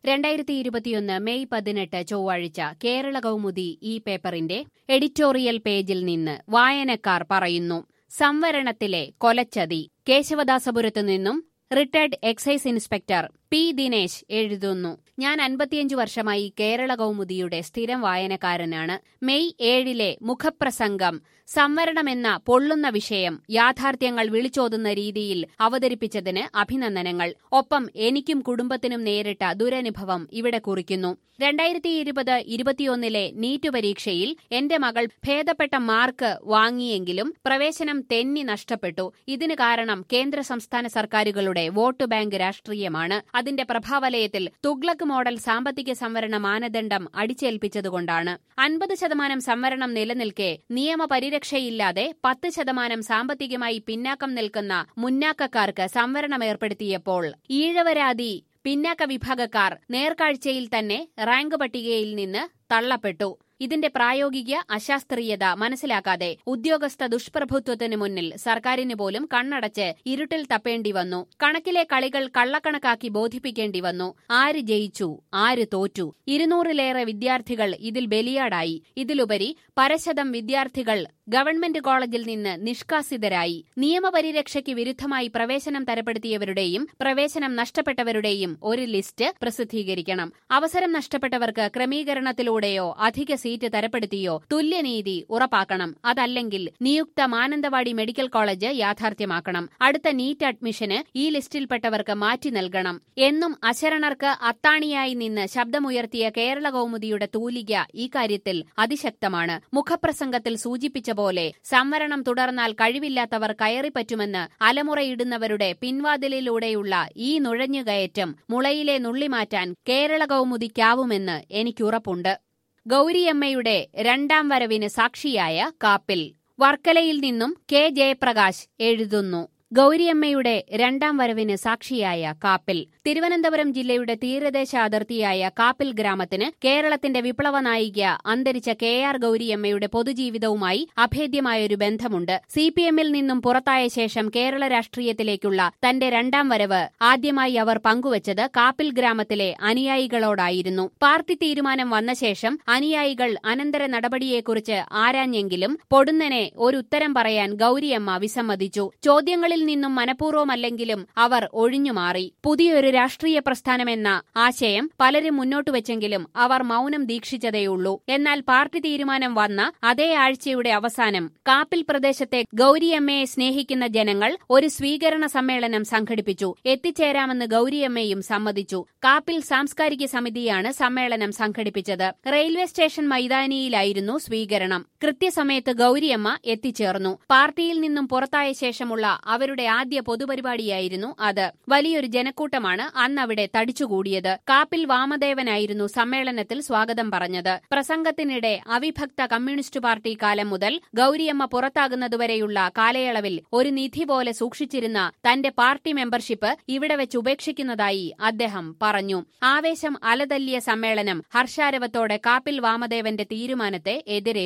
രണ്ടായിരത്തി ഇരുപത്തിയൊന്ന് മെയ് പതിനെട്ട് ചൊവ്വാഴ്ച കേരള കൗമുദി ഈ പേപ്പറിന്റെ എഡിറ്റോറിയൽ പേജിൽ നിന്ന് വായനക്കാർ പറയുന്നു സംവരണത്തിലെ കൊലച്ചതി കേശവദാസപുരത്തു നിന്നും retired excise inspector P Dinesh എഴുതുന്നു ഞാൻ അൻപത്തിയഞ്ചു വർഷമായി കേരള കൗമുദിയുടെ സ്ഥിരം വായനക്കാരനാണ് മെയ് ഏഴിലെ മുഖപ്രസംഗം സംവരണമെന്ന പൊള്ളുന്ന വിഷയം യാഥാർത്ഥ്യങ്ങൾ വിളിച്ചോതുന്ന രീതിയിൽ അവതരിപ്പിച്ചതിന് അഭിനന്ദനങ്ങൾ ഒപ്പം എനിക്കും കുടുംബത്തിനും നേരിട്ട ദുരനുഭവം ഇവിടെ കുറിക്കുന്നു രണ്ടായിരത്തി ഇരുപത് ഇരുപത്തിയൊന്നിലെ നീറ്റ് പരീക്ഷയിൽ എന്റെ മകൾ ഭേദപ്പെട്ട മാർക്ക് വാങ്ങിയെങ്കിലും പ്രവേശനം തെന്നി നഷ്ടപ്പെട്ടു ഇതിന് കാരണം കേന്ദ്ര സംസ്ഥാന സർക്കാരുകളുടെ വോട്ട് ബാങ്ക് രാഷ്ട്രീയമാണ് അതിന്റെ പ്രഭാവലയത്തിൽ തുഗ്ലക് മോഡൽ സാമ്പത്തിക സംവരണ മാനദണ്ഡം അടിച്ചേൽപ്പിച്ചതുകൊണ്ടാണ് അൻപത് ശതമാനം സംവരണം നിലനിൽക്കെ നിയമ പരിരക്ഷയില്ലാതെ പത്ത് ശതമാനം സാമ്പത്തികമായി പിന്നാക്കം നിൽക്കുന്ന മുന്നാക്കക്കാർക്ക് സംവരണം ഏർപ്പെടുത്തിയപ്പോൾ ഈഴവരാതി പിന്നാക്ക വിഭാഗക്കാർ നേർക്കാഴ്ചയിൽ തന്നെ റാങ്ക് പട്ടികയിൽ നിന്ന് തള്ളപ്പെട്ടു ഇതിന്റെ പ്രായോഗിക അശാസ്ത്രീയത മനസ്സിലാക്കാതെ ഉദ്യോഗസ്ഥ ദുഷ്പ്രഭുത്വത്തിന് മുന്നിൽ സർക്കാരിന് പോലും കണ്ണടച്ച് ഇരുട്ടിൽ തപ്പേണ്ടി വന്നു കണക്കിലെ കളികൾ കള്ളക്കണക്കാക്കി ബോധിപ്പിക്കേണ്ടി വന്നു ആര് ജയിച്ചു ആര് തോറ്റു ഇരുന്നൂറിലേറെ വിദ്യാർത്ഥികൾ ഇതിൽ ബലിയാടായി ഇതിലുപരി പരശതം വിദ്യാർത്ഥികൾ ഗവൺമെന്റ് കോളേജിൽ നിന്ന് നിഷ്കാസിതരായി നിയമപരിരക്ഷയ്ക്ക് വിരുദ്ധമായി പ്രവേശനം തരപ്പെടുത്തിയവരുടെയും പ്രവേശനം നഷ്ടപ്പെട്ടവരുടെയും ഒരു ലിസ്റ്റ് പ്രസിദ്ധീകരിക്കണം അവസരം നഷ്ടപ്പെട്ടവർക്ക് ക്രമീകരണത്തിലൂടെയോ അധിക സീറ്റ് തരപ്പെടുത്തിയോ തുല്യനീതി ഉറപ്പാക്കണം അതല്ലെങ്കിൽ നിയുക്ത മാനന്തവാടി മെഡിക്കൽ കോളേജ് യാഥാർത്ഥ്യമാക്കണം അടുത്ത നീറ്റ് അഡ്മിഷന് ഈ ലിസ്റ്റിൽപ്പെട്ടവർക്ക് മാറ്റി നൽകണം എന്നും അശരണർക്ക് അത്താണിയായി നിന്ന് ശബ്ദമുയർത്തിയ കേരള കൗമുദിയുടെ തൂലിക ഇക്കാര്യത്തിൽ അതിശക്തമാണ് മുഖപ്രസംഗത്തിൽ സൂചിപ്പിച്ച പോലെ സംവരണം തുടർന്നാൽ കഴിവില്ലാത്തവർ കയറിപ്പറ്റുമെന്ന് അലമുറയിടുന്നവരുടെ പിൻവാതിലിലൂടെയുള്ള ഈ നുഴഞ്ഞുകയറ്റം മുളയിലെ നുള്ളിമാറ്റാൻ കേരള കൗമുദിക്കാവുമെന്ന് എനിക്കുറപ്പുണ്ട് ഗൌരിയമ്മയുടെ രണ്ടാം വരവിന് സാക്ഷിയായ കാപ്പിൽ വർക്കലയിൽ നിന്നും കെ ജയപ്രകാശ് എഴുതുന്നു ഗൌരിയമ്മയുടെ രണ്ടാം വരവിന് സാക്ഷിയായ കാപ്പിൽ തിരുവനന്തപുരം ജില്ലയുടെ തീരദേശ അതിർത്തിയായ കാപ്പിൽ ഗ്രാമത്തിന് കേരളത്തിന്റെ വിപ്ലവ നായിക അന്തരിച്ച കെ ആർ ഗൌരിയമ്മയുടെ പൊതുജീവിതവുമായി അഭേദ്യമായൊരു ബന്ധമുണ്ട് സി പി എമ്മിൽ നിന്നും പുറത്തായ ശേഷം കേരള രാഷ്ട്രീയത്തിലേക്കുള്ള തന്റെ രണ്ടാം വരവ് ആദ്യമായി അവർ പങ്കുവച്ചത് കാപ്പിൽ ഗ്രാമത്തിലെ അനുയായികളോടായിരുന്നു പാർട്ടി തീരുമാനം വന്ന ശേഷം അനുയായികൾ അനന്തര നടപടിയെക്കുറിച്ച് ആരാഞ്ഞെങ്കിലും പൊടുന്നനെ ഒരു ഉത്തരം പറയാൻ ഗൌരിയമ്മ വിസമ്മതിച്ചു ചോദ്യങ്ങളിൽ നിന്നും മനഃപൂർവ്വമല്ലെങ്കിലും അവർ ഒഴിഞ്ഞുമാറി പുതിയൊരു രാഷ്ട്രീയ പ്രസ്ഥാനമെന്ന ആശയം പലരും മുന്നോട്ടുവെച്ചെങ്കിലും അവർ മൌനം ദീക്ഷിച്ചതേയുള്ളൂ എന്നാൽ പാർട്ടി തീരുമാനം വന്ന അതേ ആഴ്ചയുടെ അവസാനം കാപ്പിൽ പ്രദേശത്തെ ഗൌരിയമ്മയെ സ്നേഹിക്കുന്ന ജനങ്ങൾ ഒരു സ്വീകരണ സമ്മേളനം സംഘടിപ്പിച്ചു എത്തിച്ചേരാമെന്ന് ഗൌരിയമ്മയും സമ്മതിച്ചു കാപ്പിൽ സാംസ്കാരിക സമിതിയാണ് സമ്മേളനം സംഘടിപ്പിച്ചത് റെയിൽവേ സ്റ്റേഷൻ മൈതാനിയിലായിരുന്നു സ്വീകരണം കൃത്യസമയത്ത് ഗൌരിയമ്മ എത്തിച്ചേർന്നു പാർട്ടിയിൽ നിന്നും പുറത്തായ ശേഷമുള്ള അവരുടെ ആദ്യ പൊതുപരിപാടിയായിരുന്നു അത് വലിയൊരു ജനക്കൂട്ടമാണ് അന്ന് അവിടെ തടിച്ചുകൂടിയത് കാപ്പിൽ വാമദേവനായിരുന്നു സമ്മേളനത്തിൽ സ്വാഗതം പറഞ്ഞത് പ്രസംഗത്തിനിടെ അവിഭക്ത കമ്മ്യൂണിസ്റ്റ് പാർട്ടി കാലം മുതൽ ഗൌരിയമ്മ പുറത്താകുന്നതുവരെയുള്ള കാലയളവിൽ ഒരു നിധി പോലെ സൂക്ഷിച്ചിരുന്ന തന്റെ പാർട്ടി മെമ്പർഷിപ്പ് ഇവിടെ വെച്ച് ഉപേക്ഷിക്കുന്നതായി അദ്ദേഹം പറഞ്ഞു ആവേശം അലതല്ലിയ സമ്മേളനം ഹർഷാരവത്തോടെ കാപ്പിൽ വാമദേവന്റെ തീരുമാനത്തെ എതിരേറ്റു